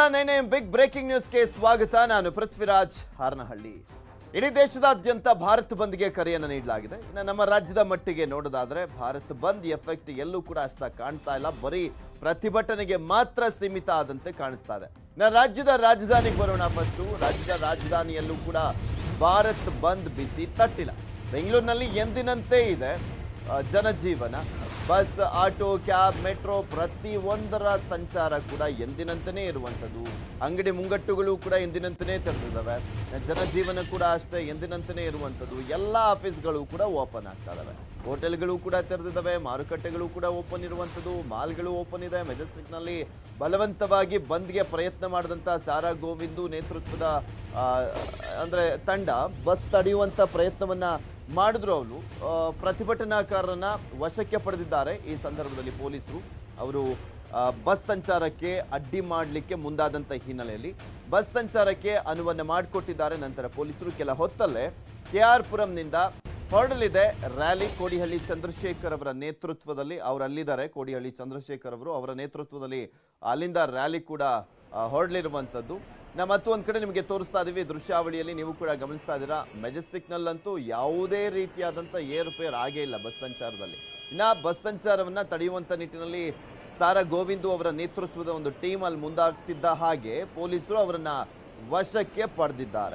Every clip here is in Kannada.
ನೈನೆ ಬಿಗ್ ಬ್ರೇಕಿಂಗ್ ನ್ಯೂಸ್ಗೆ ಸ್ವಾಗತ ನಾನು ಪೃಥ್ವಿರಾಜ್ ಹಾರನಹಳ್ಳಿ ಇಡೀ ದೇಶದಾದ್ಯಂತ ಭಾರತ್ ಬಂದ್ಗೆ ಕರೆಯನ್ನು ನೀಡಲಾಗಿದೆ ಇನ್ನು ನಮ್ಮ ರಾಜ್ಯದ ಮಟ್ಟಿಗೆ ನೋಡೋದಾದ್ರೆ ಭಾರತ್ ಬಂದ್ ಎಫೆಕ್ಟ್ ಎಲ್ಲೂ ಕೂಡ ಅಷ್ಟಾಗಿ ಕಾಣ್ತಾ ಇಲ್ಲ ಬರೀ ಪ್ರತಿಭಟನೆಗೆ ಮಾತ್ರ ಸೀಮಿತ ಆದಂತೆ ಕಾಣಿಸ್ತಾ ಇದೆ ಇನ್ನು ರಾಜ್ಯದ ರಾಜಧಾನಿಗೆ ಬರೋಣ ಫಸ್ಟು ರಾಜ್ಯದ ರಾಜಧಾನಿಯಲ್ಲೂ ಕೂಡ ಭಾರತ್ ಬಂದ್ ಬಿಸಿ ತಟ್ಟಿಲ್ಲ ಬೆಂಗಳೂರಿನಲ್ಲಿ ಎಂದಿನಂತೆ ಇದೆ ಆ, ಜನಜೀವನ ಬಸ್ ಆಟೋ ಕ್ಯಾಬ್ ಮೆಟ್ರೋ ಪ್ರತಿ ಒಂದರ ಸಂಚಾರ ಕೂಡ ಎಂದಿನಂತೆಯೇ ಇರುವಂಥದ್ದು ಅಂಗಡಿ ಮುಂಗಟ್ಟುಗಳು ಕೂಡ ಎಂದಿನಂತೆಯೇ ತೆರೆದಿದ್ದಾವೆ ಜನಜೀವನ ಕೂಡ ಅಷ್ಟೇ ಎಂದಿನಂತೆಯೇ ಇರುವಂಥದ್ದು ಎಲ್ಲ ಆಫೀಸ್ಗಳು ಕೂಡ ಓಪನ್ ಆಗ್ತಾ ಇದಾವೆ ಹೋಟೆಲ್ಗಳು ಕೂಡ ತೆರೆದಿದ್ದಾವೆ ಮಾರುಕಟ್ಟೆಗಳು ಕೂಡ ಓಪನ್ ಇರುವಂಥದ್ದು ಮಾಲ್ಗಳು ಓಪನ್ ಇದೆ ಮೆಜೆಸ್ಟಿಕ್ನಲ್ಲಿ ಬಲವಂತವಾಗಿ ಬಂದ್ಗೆ ಪ್ರಯತ್ನ ಮಾಡಿದಂಥ ಸಾರಾ ಗೋವಿಂದು ನೇತೃತ್ವದ ಆ, ಅಂದ್ರೆ ತಂಡ ಬಸ್ ತಡೆಯುವಂಥ ಪ್ರಯತ್ನವನ್ನ ಮಾಡಿದ್ರು ಅವರು ಪ್ರತಿಭಟನಾಕಾರರನ್ನ ವಶಕ್ಕೆ ಪಡೆದಿದ್ದಾರೆ ಈ ಸಂದರ್ಭದಲ್ಲಿ ಪೊಲೀಸರು ಅವರು ಆ, ಬಸ್ ಸಂಚಾರಕ್ಕೆ ಅಡ್ಡಿ ಮಾಡಲಿಕ್ಕೆ ಮುಂದಾದಂಥ ಹಿನ್ನೆಲೆಯಲ್ಲಿ ಬಸ್ ಸಂಚಾರಕ್ಕೆ ಅನುವನ್ನ ಮಾಡಿಕೊಟ್ಟಿದ್ದಾರೆ ನಂತರ ಪೊಲೀಸರು ಕೆಲ ಹೊತ್ತಲ್ಲೇ ಕೆ ಆರ್ ಪುರಂನಿಂದ ಹೊರಡಲಿದೆ ರ್ಯಾಲಿ ಕೋಡಿಹಳ್ಳಿ ಚಂದ್ರಶೇಖರ್ ಅವರ ನೇತೃತ್ವದಲ್ಲಿ ಅವರು ಅಲ್ಲಿದ್ದಾರೆ ಕೋಡಿಹಳ್ಳಿ ಚಂದ್ರಶೇಖರ್ ಅವರು ಅವರ ನೇತೃತ್ವದಲ್ಲಿ ಅಲ್ಲಿಂದ ರ್ಯಾಲಿ ಕೂಡ ಆ, ಹೊರಡಲಿರುವಂಥದ್ದು ನಾ ಮತ್ತೊಂದು ಕಡೆ ನಿಮಗೆ ತೋರಿಸ್ತಾ ಇದೀವಿ ದೃಶ್ಯಾವಳಿಯಲ್ಲಿ ನೀವು ಕೂಡ ಗಮನಿಸ್ತಾ ಇದ್ದೀರಾ ಮೆಜೆಸ್ಟಿಕ್ನಲ್ಲಂತೂ ಯಾವುದೇ ರೀತಿಯಾದಂಥ ಏರುಪೇರು ಆಗೇ ಇಲ್ಲ ಬಸ್ ಸಂಚಾರದಲ್ಲಿ ಇನ್ನ ಬಸ್ ಸಂಚಾರವನ್ನ ತಡೆಯುವಂತ ನಿಟ್ಟಿನಲ್ಲಿ ಸಾರಾ ಗೋವಿಂದು ಅವರ ನೇತೃತ್ವದ ಒಂದು ಟೀಮ್ ಅಲ್ಲಿ ಮುಂದಾಗ್ತಿದ್ದ ಹಾಗೆ ಪೊಲೀಸರು ಅವರನ್ನ ವಶಕ್ಕೆ ಪಡೆದಿದ್ದಾರೆ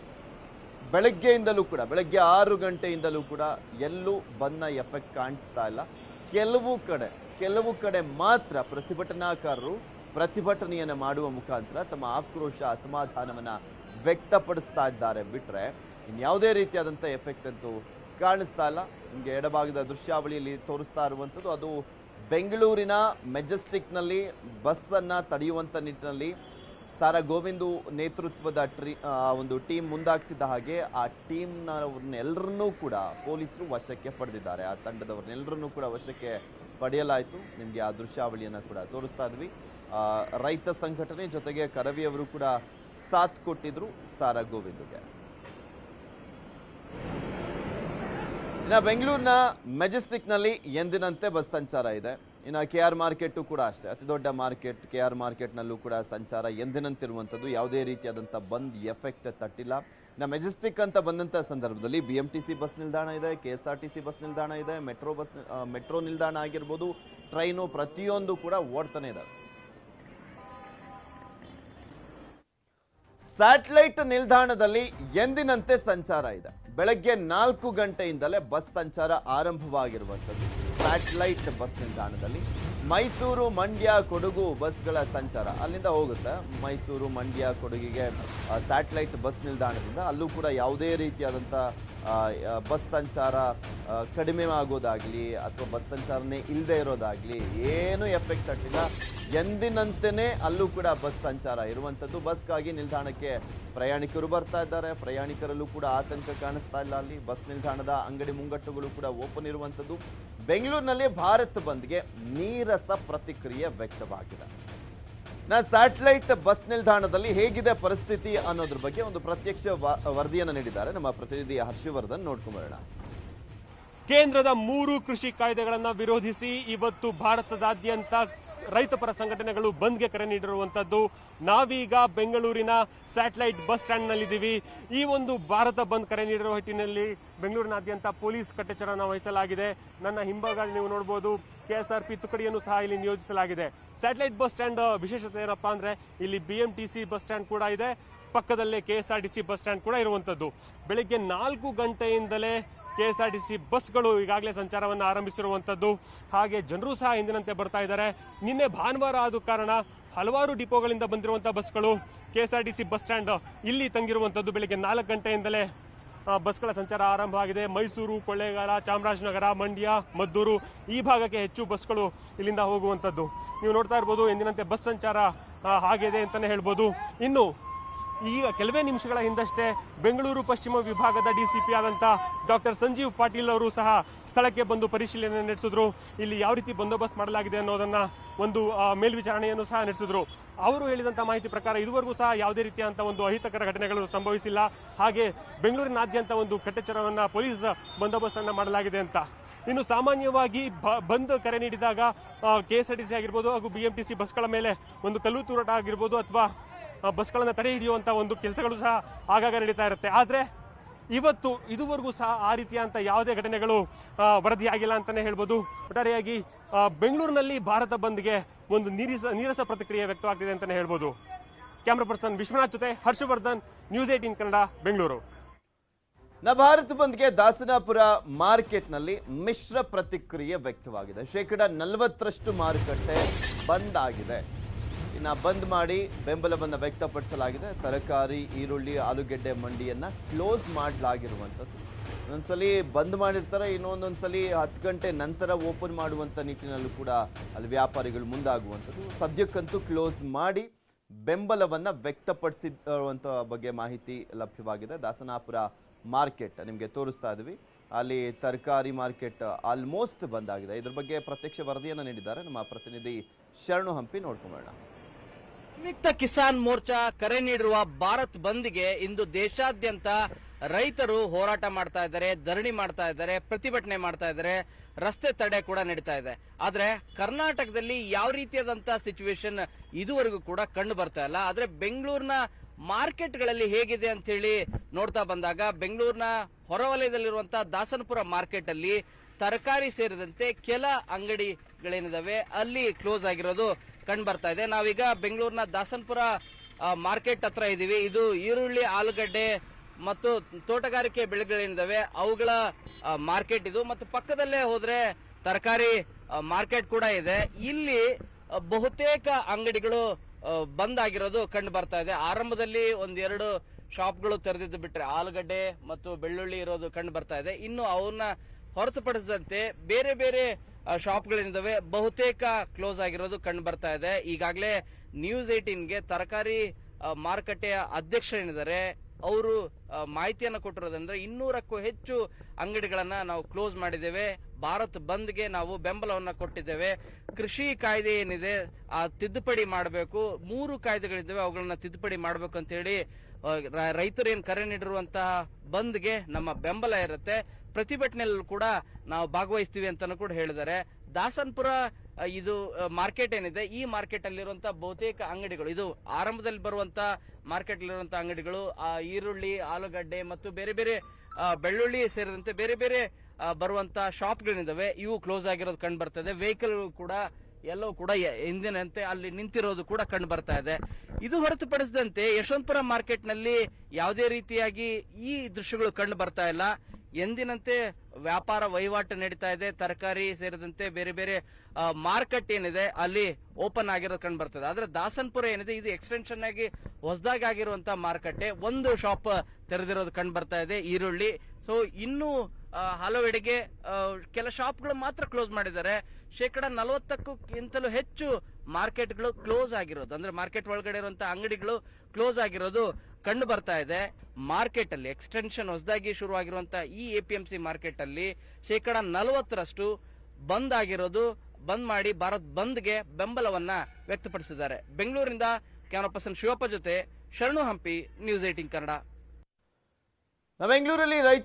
ಬೆಳಗ್ಗೆಯಿಂದಲೂ ಕೂಡ ಬೆಳಗ್ಗೆ ಆರು ಗಂಟೆಯಿಂದಲೂ ಕೂಡ ಎಲ್ಲೂ ಬಂದ್ನ ಎಫೆಕ್ಟ್ ಕಾಣಿಸ್ತಾ ಇಲ್ಲ ಕೆಲವು ಕಡೆ ಕೆಲವು ಕಡೆ ಮಾತ್ರ ಪ್ರತಿಭಟನಾಕಾರರು ಪ್ರತಿಭಟನೆಯನ್ನ ಮಾಡುವ ಮುಖಾಂತರ ತಮ್ಮ ಆಕ್ರೋಶ ಅಸಮಾಧಾನವನ್ನ ವ್ಯಕ್ತಪಡಿಸ್ತಾ ಇದ್ದಾರೆ ಬಿಟ್ರೆ ಇನ್ಯಾವುದೇ ರೀತಿಯಾದಂಥ ಎಫೆಕ್ಟ್ ಅಂತೂ ಕಾಣಿಸ್ತಾ ಇಲ್ಲ ನಿಮಗೆ ಎಡಭಾಗದ ದೃಶ್ಯಾವಳಿಯಲ್ಲಿ ತೋರಿಸ್ತಾ ಇರುವಂಥದ್ದು ಅದು ಬೆಂಗಳೂರಿನ ಮೆಜೆಸ್ಟಿಕ್ನಲ್ಲಿ ಬಸ್ಸನ್ನು ತಡೆಯುವಂಥ ನಿಟ್ಟಿನಲ್ಲಿ ಸಾರಾ ಗೋವಿಂದು ನೇತೃತ್ವದ ಟ್ರೀ ಆ ಒಂದು ಟೀಮ್ ಮುಂದಾಗ್ತಿದ್ದ ಹಾಗೆ ಆ ಟೀಮ್ನವ್ರನ್ನೆಲ್ಲರನ್ನೂ ಕೂಡ ಪೊಲೀಸರು ವಶಕ್ಕೆ ಪಡೆದಿದ್ದಾರೆ ಆ ತಂಡದವ್ರನ್ನೆಲ್ಲರನ್ನೂ ಕೂಡ ವಶಕ್ಕೆ ಪಡೆಯಲಾಯಿತು ನಿಮಗೆ ಆ ದೃಶ್ಯಾವಳಿಯನ್ನು ಕೂಡ ತೋರಿಸ್ತಾ ಇದ್ವಿ ಆ, ರೈತ ಸಂಘಟನೆ ಜೊತೆಗೆ ಕರವಿಯವರು ಕೂಡ ಸಾಥ್ ಕೊಟ್ಟಿದ್ರು ಸಾರಾ ಗೋವಿಂದುಗೆ ಇನ್ನು ಬೆಂಗಳೂರಿನ ಮೆಜೆಸ್ಟಿಕ್ನಲ್ಲಿ ಎಂದಿನಂತೆ ಬಸ್ ಸಂಚಾರ ಇದೆ ಇನ್ನು ಕೆ ಆರ್ ಮಾರ್ಕೆಟು ಕೂಡ ಅಷ್ಟೇ ಅತಿ ದೊಡ್ಡ ಮಾರ್ಕೆಟ್ ಕೆ ಆರ್ ಮಾರ್ಕೆಟ್ನಲ್ಲೂ ಕೂಡ ಸಂಚಾರ ಎಂದಿನಂತಿರುವಂಥದ್ದು ಯಾವುದೇ ರೀತಿಯಾದಂಥ ಬಂದ್ ಎಫೆಕ್ಟ್ ತಟ್ಟಿಲ್ಲ ಇನ್ನು ಮೆಜೆಸ್ಟಿಕ್ ಅಂತ ಬಂದಂಥ ಸಂದರ್ಭದಲ್ಲಿ B M T C bus ನಿಲ್ದಾಣ ಇದೆ K S R T C bus ನಿಲ್ದಾಣ ಇದೆ ಮೆಟ್ರೋ ಬಸ್ ಮೆಟ್ರೋ ನಿಲ್ದಾಣ ಆಗಿರ್ಬೋದು ಟ್ರೈನು ಪ್ರತಿಯೊಂದು ಕೂಡ ಓಡ್ತಾನೆ ಇದಾವೆ ಸ್ಯಾಟಲೈಟ್ ನಿಲ್ದಾಣದಲ್ಲಿ ಎಂದಿನಂತೆ ಸಂಚಾರ ಇದೆ ಬೆಳಗ್ಗೆ ನಾಲ್ಕು ಗಂಟೆಯಿಂದಲೇ ಬಸ್ ಸಂಚಾರ ಆರಂಭವಾಗಿರುವಂಥದ್ದು ಸ್ಯಾಟಲೈಟ್ ಬಸ್ ನಿಲ್ದಾಣದಲ್ಲಿ ಮೈಸೂರು ಮಂಡ್ಯ ಕೊಡಗು ಬಸ್ಗಳ ಸಂಚಾರ ಅಲ್ಲಿಂದ ಹೋಗುತ್ತೆ ಮೈಸೂರು ಮಂಡ್ಯ ಕೊಡಗಿಗೆ ಸ್ಯಾಟಲೈಟ್ ಬಸ್ ನಿಲ್ದಾಣದಿಂದ ಅಲ್ಲೂ ಕೂಡ ಯಾವುದೇ ರೀತಿಯಾದಂಥ ಆ, ಆ, ಬಸ್ ಸಂಚಾರ ಆ, ಕಡಿಮೆ ಆಗೋದಾಗ್ಲಿ ಅಥವಾ ಬಸ್ ಸಂಚಾರನೇ ಇಲ್ಲದೆ ಇರೋದಾಗ್ಲಿ ಏನು ಎಫೆಕ್ಟ್ ಆಗಿಲ್ಲ ಎಂದಿನಂತೆಯೇ ಅಲ್ಲೂ ಕೂಡ ಬಸ್ ಸಂಚಾರ ಇರುವಂಥದ್ದು ಬಸ್ಗಾಗಿ ನಿಲ್ದಾಣಕ್ಕೆ ಪ್ರಯಾಣಿಕರು ಬರ್ತಾ ಇದ್ದಾರೆ ಪ್ರಯಾಣಿಕರಲ್ಲೂ ಕೂಡ ಆತಂಕ ಕಾಣಿಸ್ತಾ ಇಲ್ಲ ಅಲ್ಲಿ ಬಸ್ ನಿಲ್ದಾಣದ ಅಂಗಡಿ ಮುಂಗಟ್ಟುಗಳು ಕೂಡ ಓಪನ್ ಇರುವಂಥದ್ದು ಬೆಂಗಳೂರಿನಲ್ಲಿ ಭಾರತ್ ಬಂದ್ಗೆ ನೀರಸ ಪ್ರತಿಕ್ರಿಯೆ ವ್ಯಕ್ತವಾಗಿದೆ ನಾ ಸ್ಯಾಟಲೈಟ್ ಬಸ್ ನಿಲ್ದಾಣದಲ್ಲಿ ಹೇಗಿದೆ ಪರಿಸ್ಥಿತಿ ಅನ್ನೋದ್ರ ಬಗ್ಗೆ ಒಂದು ಪ್ರತ್ಯಕ್ಷ ವ- ವರದಿಯನ್ನು ನೀಡಿದ್ದಾರೆ ನಮ್ಮ ಪ್ರತಿನಿಧಿ ಹರ್ಷವರ್ಧನ್ ನೋಡ್ಕೊಂಬರೋಣ ಕೇಂದ್ರದ ಮೂರು ಕೃಷಿ ಕಾಯ್ದೆಗಳನ್ನ ವಿರೋಧಿಸಿ ಇವತ್ತು ಭಾರತದಾದ್ಯಂತ ರೈತಪರ ಸಂಘಟನೆಗಳು ಬಂದ್ಗೆ ಕರೆ ನೀಡಿರುವಂತದ್ದು ನಾವೀಗ ಬೆಂಗಳೂರಿನ ಸ್ಯಾಟಲೈಟ್ ಬಸ್ ಸ್ಟ್ಯಾಂಡ್ನಲ್ಲಿದ್ದೀವಿ ಈ ಒಂದು ಭಾರತ ಬಂದ್ ಕರೆ ನೀಡಿರುವ ಹಿಟ್ಟಿನಲ್ಲಿ ಬೆಂಗಳೂರಿನಾದ್ಯಂತ ಪೊಲೀಸ್ ಕಟ್ಟೆಚ್ಚರನ ವಹಿಸಲಾಗಿದೆ ನನ್ನ ಹಿಂಭಾಗ ನೀವು ನೋಡಬಹುದು ಕೆಎಸ್ಆರ್ಪಿ ತುಕಡಿಯನ್ನು ಸಹ ಇಲ್ಲಿ ನಿಯೋಜಿಸಲಾಗಿದೆ ಸ್ಯಾಟಲೈಟ್ ಬಸ್ ಸ್ಟ್ಯಾಂಡ್ ವಿಶೇಷತೆ ಏನಪ್ಪಾ ಅಂದ್ರೆ ಇಲ್ಲಿ ಬಿಎಂಟಿಸಿ ಬಸ್ ಸ್ಟ್ಯಾಂಡ್ ಕೂಡ ಇದೆ ಪಕ್ಕದಲ್ಲೇ ಕೆಎಸ್ಆರ್ಟಿಸಿ ಬಸ್ ಸ್ಟ್ಯಾಂಡ್ ಕೂಡ ಇರುವಂತದ್ದು ಬೆಳಿಗ್ಗೆ ನಾಲ್ಕು ಗಂಟೆಯಿಂದಲೇ ಕೆಎಸ್ಆರ್ಟಿಸಿ ಬಸ್ಗಳು ಈಗಾಗಲೇ ಸಂಚಾರವನ್ನು ಆರಂಭಿಸಿರುವಂತದ್ದು ಹಾಗೆ ಜನರು ಸಹ ಎಂದಿನಂತೆ ಬರ್ತಾ ಇದ್ದಾರೆ ನಿನ್ನೆ ಭಾನುವಾರ ಆದ ಕಾರಣ ಹಲವಾರು ಡಿಪೋಗಳಿಂದ ಬಂದಿರುವಂತಹ ಬಸ್ಗಳು ಕೆಎಸ್ಆರ್ಟಿಸಿ ಬಸ್ ಸ್ಟ್ಯಾಂಡ್ ಇಲ್ಲಿ ತಂಗಿರುವಂತದ್ದು ಬೆಳಿಗ್ಗೆ ನಾಲ್ಕು ಗಂಟೆಯಿಂದಲೇ ಆ, ಬಸ್ಗಳ ಸಂಚಾರ ಆರಂಭ ಆಗಿದೆ ಮೈಸೂರು ಕೊಳ್ಳೇಗಾಲ ಚಾಮರಾಜನಗರ ಮಂಡ್ಯ ಮದ್ದೂರು ಈ ಭಾಗಕ್ಕೆ ಹೆಚ್ಚು ಬಸ್ಗಳು ಇಲ್ಲಿಂದ ಹೋಗುವಂಥದ್ದು ನೀವು ನೋಡ್ತಾ ಇರ್ಬೋದು ಎಂದಿನಂತೆ ಬಸ್ ಸಂಚಾರ ಆ, ಆಗಿದೆ ಅಂತಾನೆ ಹೇಳ್ಬೋದು ಇನ್ನು ಈಗ ಕೆಲವೇ ನಿಮಿಷಗಳ ಹಿಂದಷ್ಟೇ ಬೆಂಗಳೂರು ಪಶ್ಚಿಮ ವಿಭಾಗದ ಡಿಸಿಪಿ ಆದಂತ ಡಾಕ್ಟರ್ ಸಂಜೀವ್ ಪಾಟೀಲ್ ಅವರು ಸಹ ಸ್ಥಳಕ್ಕೆ ಬಂದು ಪರಿಶೀಲನೆ ನಡೆಸಿದ್ರು ಇಲ್ಲಿ ಯಾವ ರೀತಿ ಬಂದೋಬಸ್ತ್ ಮಾಡಲಾಗಿದೆ ಅನ್ನೋದನ್ನ ಒಂದು ಆ, ಮೇಲ್ವಿಚಾರಣೆಯನ್ನು ಸಹ ನಡೆಸಿದ್ರು ಅವರು ಹೇಳಿದಂತ ಮಾಹಿತಿ ಪ್ರಕಾರ ಇದುವರೆಗೂ ಸಹ ಯಾವುದೇ ರೀತಿಯಂತ ಒಂದು ಅಹಿತಕರ ಘಟನೆಗಳು ಸಂಭವಿಸಿಲ್ಲ ಹಾಗೆ ಬೆಂಗಳೂರಿನಾದ್ಯಂತ ಒಂದು ಕಟ್ಟೆಚ್ಚರವನ್ನ ಪೊಲೀಸ್ ಬಂದೋಬಸ್ತ್ ಅನ್ನ ಮಾಡಲಾಗಿದೆ ಅಂತ ಇನ್ನು ಸಾಮಾನ್ಯವಾಗಿ ಬ- ಬಂದ್ ಕರೆ ನೀಡಿದಾಗ K S R T C ಆಗಿರ್ಬೋದು ಹಾಗೂ ಬಿ ಎಂ ಟಿ ಸಿ ಬಸ್ಗಳ ಮೇಲೆ ಒಂದು ಕಲ್ಲು ತೂರಾಟ ಆಗಿರ್ಬೋದು ಅಥವಾ ಬಸ್ಗಳನ್ನು ತಡೆ ಹಿಡಿಯುವಂತ ಒಂದು ಕೆಲಸಗಳು ಸಹ ಆಗಾಗ ನಡೀತಾ ಇರುತ್ತೆ ಆದ್ರೆ ಇವತ್ತು ಇದುವರೆಗೂ ಸಹ ಆ ರೀತಿಯಂತ ಯಾವುದೇ ಘಟನೆಗಳು ಆ, ವರದಿಯಾಗಿಲ್ಲ ಅಂತಾನೆ ಹೇಳ್ಬೋದು ಒಟ್ಟಾರೆಯಾಗಿ ಆ, ಬೆಂಗಳೂರಿನಲ್ಲಿ ಭಾರತ ಬಂದ್ಗೆ ಒಂದು ನೀರಿಸ ನೀರಸ ಪ್ರತಿಕ್ರಿಯೆ ವ್ಯಕ್ತವಾಗ್ತಿದೆ ಅಂತಾನೆ ಹೇಳ್ಬೋದು ಕ್ಯಾಮ್ರಾ ಪರ್ಸನ್ ವಿಶ್ವನಾಥ್ ಜೊತೆ ಹರ್ಷವರ್ಧನ್ ನ್ಯೂಸ್ ಏಟೀನ್ ಕನ್ನಡ ಬೆಂಗಳೂರು ನ ಭಾರತ್ ಬಂದ್ಗೆ ದಾಸನಾಪುರ ಮಾರ್ಕೆಟ್ನಲ್ಲಿ ಮಿಶ್ರ ಪ್ರತಿಕ್ರಿಯೆ ವ್ಯಕ್ತವಾಗಿದೆ ಶೇಕಡ ನಲವತ್ತರಷ್ಟು ಮಾರುಕಟ್ಟೆ ಬಂದ್ ಆಗಿದೆ ಇನ್ನು ಬಂದ್ ಮಾಡಿ ಬೆಂಬಲವನ್ನು ವ್ಯಕ್ತಪಡಿಸಲಾಗಿದೆ ತರಕಾರಿ ಈರುಳ್ಳಿ ಆಲೂಗೆಡ್ಡೆ ಮಂಡಿಯನ್ನ ಕ್ಲೋಸ್ ಮಾಡಲಾಗಿರುವಂಥದ್ದು ಒಂದೊಂದ್ಸಲಿ ಬಂದ್ ಮಾಡಿರ್ತಾರೆ ಇನ್ನೊಂದೊಂದ್ಸಲಿ ಹತ್ತು ಗಂಟೆ ನಂತರ ಓಪನ್ ಮಾಡುವಂಥ ನಿಟ್ಟಿನಲ್ಲೂ ಕೂಡ ಅಲ್ಲಿ ವ್ಯಾಪಾರಿಗಳು ಮುಂದಾಗುವಂಥದ್ದು ಸದ್ಯಕ್ಕಂತೂ ಕ್ಲೋಸ್ ಮಾಡಿ ಬೆಂಬಲವನ್ನು ವ್ಯಕ್ತಪಡಿಸಿರುವಂಥ ಬಗ್ಗೆ ಮಾಹಿತಿ ಲಭ್ಯವಾಗಿದೆ ದಾಸನಾಪುರ ಮಾರ್ಕೆಟ್ ನಿಮಗೆ ತೋರಿಸ್ತಾ ಇದ್ವಿ ಅಲ್ಲಿ ತರಕಾರಿ ಮಾರ್ಕೆಟ್ ಆಲ್ಮೋಸ್ಟ್ ಬಂದಾಗಿದೆ ಇದ್ರ ಬಗ್ಗೆ ಪ್ರತ್ಯಕ್ಷ ವರದಿಯನ್ನು ನೀಡಿದ್ದಾರೆ ನಮ್ಮ ಪ್ರತಿನಿಧಿ ಶರಣು ಹಂಪಿ ನೋಡ್ಕೊಂಬೋಣ ಸಂಯುಕ್ತ ಕಿಸಾನ್ ಮೋರ್ಚಾ ಕರೆ ನೀಡಿರುವ ಭಾರತ್ ಬಂದ್ಗೆ ಇಂದು ದೇಶಾದ್ಯಂತ ರೈತರು ಹೋರಾಟ ಮಾಡ್ತಾ ಇದ್ದಾರೆ ಧರಣಿ ಮಾಡ್ತಾ ಇದ್ದಾರೆ ಪ್ರತಿಭಟನೆ ಮಾಡ್ತಾ ಇದ್ದಾರೆ ರಸ್ತೆ ತಡೆ ಕೂಡ ನಡೀತಾ ಇದೆ ಆದ್ರೆ ಕರ್ನಾಟಕದಲ್ಲಿ ಯಾವ ರೀತಿಯಾದಂತ ಸಿಚುವೇಶನ್ ಇದುವರೆಗೂ ಕೂಡ ಕಂಡು ಬರ್ತಾ ಇಲ್ಲ ಆದ್ರೆ ಬೆಂಗಳೂರಿನ ಮಾರ್ಕೆಟ್ಗಳಲ್ಲಿ ಹೇಗಿದೆ ಅಂತ ಹೇಳಿ ನೋಡ್ತಾ ಬಂದಾಗ ಬೆಂಗಳೂರಿನ ಹೊರವಲಯದಲ್ಲಿರುವಂತಹ ದಾಸನಪುರ ಮಾರ್ಕೆಟ್ ಅಲ್ಲಿ ತರಕಾರಿ ಸೇರಿದಂತೆ ಕೆಲ ಅಂಗಡಿಗಳೇನಿದಾವೆ ಅಲ್ಲಿ ಕ್ಲೋಸ್ ಆಗಿರೋದು ಕಂಡು ಬರ್ತಾ ಇದೆ ನಾವೀಗ ಬೆಂಗಳೂರಿನ ದಾಸನಪುರ ಆ, ಮಾರ್ಕೆಟ್ ಹತ್ರ ಇದೀವಿ ಇದು ಈರುಳ್ಳಿ ಆಲೂಗಡ್ಡೆ ಮತ್ತು ತೋಟಗಾರಿಕೆ ಬೆಳೆಗಳೇನಿದಾವೆ ಅವುಗಳ ಆ, ಮಾರ್ಕೆಟ್ ಇದು ಮತ್ತು ಪಕ್ಕದಲ್ಲೇ ಹೋದ್ರೆ ತರಕಾರಿ ಆ, ಮಾರ್ಕೆಟ್ ಕೂಡ ಇದೆ ಇಲ್ಲಿ ಆ, ಬಹುತೇಕ ಅಂಗಡಿಗಳು ಆ, ಬಂದ್ ಆಗಿರೋದು ಕಂಡು ಬರ್ತಾ ಇದೆ ಆರಂಭದಲ್ಲಿ ಒಂದೆರಡು ಶಾಪ್ಗಳು ತೆರೆದಿದ್ದು ಬಿಟ್ರೆ ಆಲೂಗಡ್ಡೆ ಮತ್ತು ಬೆಳ್ಳುಳ್ಳಿ ಇರೋದು ಕಂಡು ಬರ್ತಾ ಇದೆ ಇನ್ನು ಅವನ್ನ ಹೊರತುಪಡಿಸಿದಂತೆ ಬೇರೆ ಬೇರೆ ಆ, ಶಾಪ್ಗಳೇನಿದಾವೆ ಬಹುತೇಕ ಕ್ಲೋಸ್ ಆಗಿರೋದು ಕಂಡು ಬರ್ತಾ ಇದೆ ಈಗಾಗಲೇ ನ್ಯೂಸ್ ಏಟೀನ್ಗೆ ತರಕಾರಿ ಆ, ಮಾರುಕಟ್ಟೆಯ ಅಧ್ಯಕ್ಷರೇನಿದ್ದಾರೆ ಅವರು ಮಾಹಿತಿಯನ್ನು ಕೊಟ್ಟಿರೋದಂದ್ರೆ ಇನ್ನೂರಕ್ಕೂ ಹೆಚ್ಚು ಅಂಗಡಿಗಳನ್ನ ನಾವು ಕ್ಲೋಸ್ ಮಾಡಿದ್ದೇವೆ ಭಾರತ್ ಬಂದ್ಗೆ ನಾವು ಬೆಂಬಲವನ್ನ ಕೊಟ್ಟಿದ್ದೇವೆ ಕೃಷಿ ಕಾಯ್ದೆ ಏನಿದೆ ಆ ತಿದ್ದುಪಡಿ ಮಾಡಬೇಕು ಮೂರು ಕಾಯ್ದೆಗಳಿದ್ದಾವೆ ಅವುಗಳನ್ನ ತಿದ್ದುಪಡಿ ಮಾಡಬೇಕು ಅಂತ ಹೇಳಿ ಆ, ರ- ರೈತರು ಏನ್ ಕರೆ ನೀಡಿರುವಂತಹ ಬಂದ್ಗೆ ನಮ್ಮ ಬೆಂಬಲ ಇರುತ್ತೆ ಪ್ರತಿಭಟನೆಯಲ್ಲೂ ಕೂಡ ನಾವು ಭಾಗವಹಿಸ್ತೀವಿ ಅಂತಾನು ಕೂಡ ಹೇಳಿದ್ದಾರೆ ದಾಸನ್ಪುರ ಆ, ಇದು ಮಾರ್ಕೆಟ್ ಏನಿದೆ ಈ ಮಾರ್ಕೆಟ್ ಅಲ್ಲಿರುವಂತಹ ಬಹುತೇಕ ಅಂಗಡಿಗಳು ಇದು ಆರಂಭದಲ್ಲಿ ಬರುವಂತ ಮಾರ್ಕೆಟ್ ಅಲ್ಲಿರುವಂತಹ ಅಂಗಡಿಗಳು ಆ, ಈರುಳ್ಳಿ ಆಲೂಗಡ್ಡೆ ಮತ್ತು ಬೇರೆ ಬೇರೆ ಆ, ಬೆಳ್ಳುಳ್ಳಿ ಸೇರಿದಂತೆ ಬೇರೆ ಬೇರೆ ಆ, ಬರುವಂತ ಶಾಪ್ಗಳಿದಾವೆ ಇವು ಕ್ಲೋಸ್ ಆಗಿರೋದು ಕಂಡು ಬರ್ತದೆ ವೆಹಿಕಲ್ ಕೂಡ ಎಲ್ಲವೂ ಕೂಡ ಎ- ಎಂದಿನಂತೆ ಅಲ್ಲಿ ನಿಂತಿರೋದು ಕೂಡ ಕಂಡು ಬರ್ತಾ ಇದೆ ಇದು ಹೊರತುಪಡಿಸಿದಂತೆ ಯಶವಂತಪುರ ಮಾರ್ಕೆಟ್ ನಲ್ಲಿ ಯಾವುದೇ ರೀತಿಯಾಗಿ ಈ ದೃಶ್ಯಗಳು ಕಂಡು ಬರ್ತಾ ಇಲ್ಲ ಎಂದಿನಂತೆ ವ್ಯಾಪಾರ ವಹಿವಾಟು ನಡೀತಾ ಇದೆ ತರಕಾರಿ ಸೇರಿದಂತೆ ಬೇರೆ ಬೇರೆ ಮಾರ್ಕೆಟ್ ಏನಿದೆ ಅಲ್ಲಿ ಓಪನ್ ಆಗಿರೋದು ಕಂಡು ಬರ್ತದೆ ಆದ್ರೆ ದಾಸನ್ಪುರ ಏನಿದೆ ಇದು ಎಕ್ಸ್ಟೆನ್ಷನ್ ಆಗಿ ಹೊಸದಾಗಿ ಆಗಿರುವಂತಹ ಮಾರುಕಟ್ಟೆ ಒಂದು ಶಾಪ್ ತೆರೆದಿರೋದು ಕಂಡು ಬರ್ತಾ ಇದೆ ಈರುಳ್ಳಿ ಸೊ ಇನ್ನು ಆ, ಹಲವೆಡೆಗೆ ಆ, ಕೆಲ ಶಾಪ್ಗಳು ಮಾತ್ರ ಕ್ಲೋಸ್ ಮಾಡಿದ್ದಾರೆ ಶೇಕಡ ನಲವತ್ತಕ್ಕಿಂತಲೂ ಹೆಚ್ಚು ಮಾರ್ಕೆಟ್ಗಳು ಕ್ಲೋಸ್ ಆಗಿರೋದು ಅಂದ್ರೆ ಮಾರ್ಕೆಟ್ ಒಳಗಡೆ ಇರುವಂತಹ ಅಂಗಡಿಗಳು ಕ್ಲೋಸ್ ಆಗಿರೋದು ಕಂಡು ಬರ್ತಾ ಇದೆ ಮಾರ್ಕೆಟ್ ಅಲ್ಲಿ ಎಕ್ಸ್ಟೆನ್ಷನ್ ಹೊಸದಾಗಿ ಶುರುವಾಗಿರುವಂತಹ ಈ A P M C market ಅಲ್ಲಿ ಶೇಕಡ ನಲವತ್ತರಷ್ಟು ಬಂದ್ ಆಗಿರೋದು ಬಂದ್ ಮಾಡಿ ಭಾರತ್ ಬಂದ್ಗೆ ಬೆಂಬಲವನ್ನ ವ್ಯಕ್ತಪಡಿಸಿದ್ದಾರೆ ಬೆಂಗಳೂರಿಂದ ಕ್ಯಾಮರಾ ಪರ್ಸನ್ ಶಿವಪ್ಪ ಜೊತೆ ಶರಣು ಹಂಪಿ ನ್ಯೂಸ್ ಏಟಿನ್ ಕನ್ನಡ ನಾವು ಬೆಂಗಳೂರಲ್ಲಿ ರೈತ